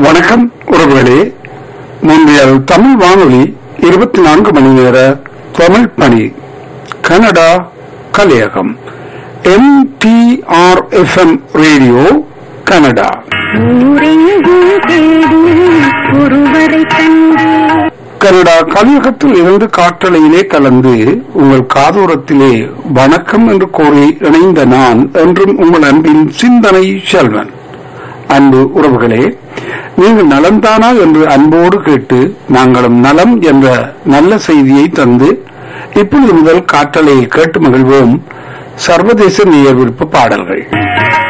வணக்கம் உறவுகளே முந்தைய தமிழ் வானொலி இருபத்தி நான்கு மணி நேர தமிழ் பணி கனடா கலையகம் M T R F M radio Canada ஊரெங்கும் தேடி ஒருவரை கண்டு கனடா கலியகத்தில் இருந்து காற்றலையிலே கலந்து உங்கள் காதோரத்திலே வணக்கம் என்று கூறி இணைந்த நான் என்றும் உங்கள் அன்பின் சிந்தனை செல்வன் அன்பு உறவுகளே நீங்கள் நலம்தானா என்று அன்போடு கேட்டு நாங்களும் நலம் என்ற நல்ல செய்தியை தந்து இப்பொழுது முதல் காற்றலையில் கேட்டு மகிழ்வோம் சர்வதேச நேயர் விருப்ப பாடல்கள்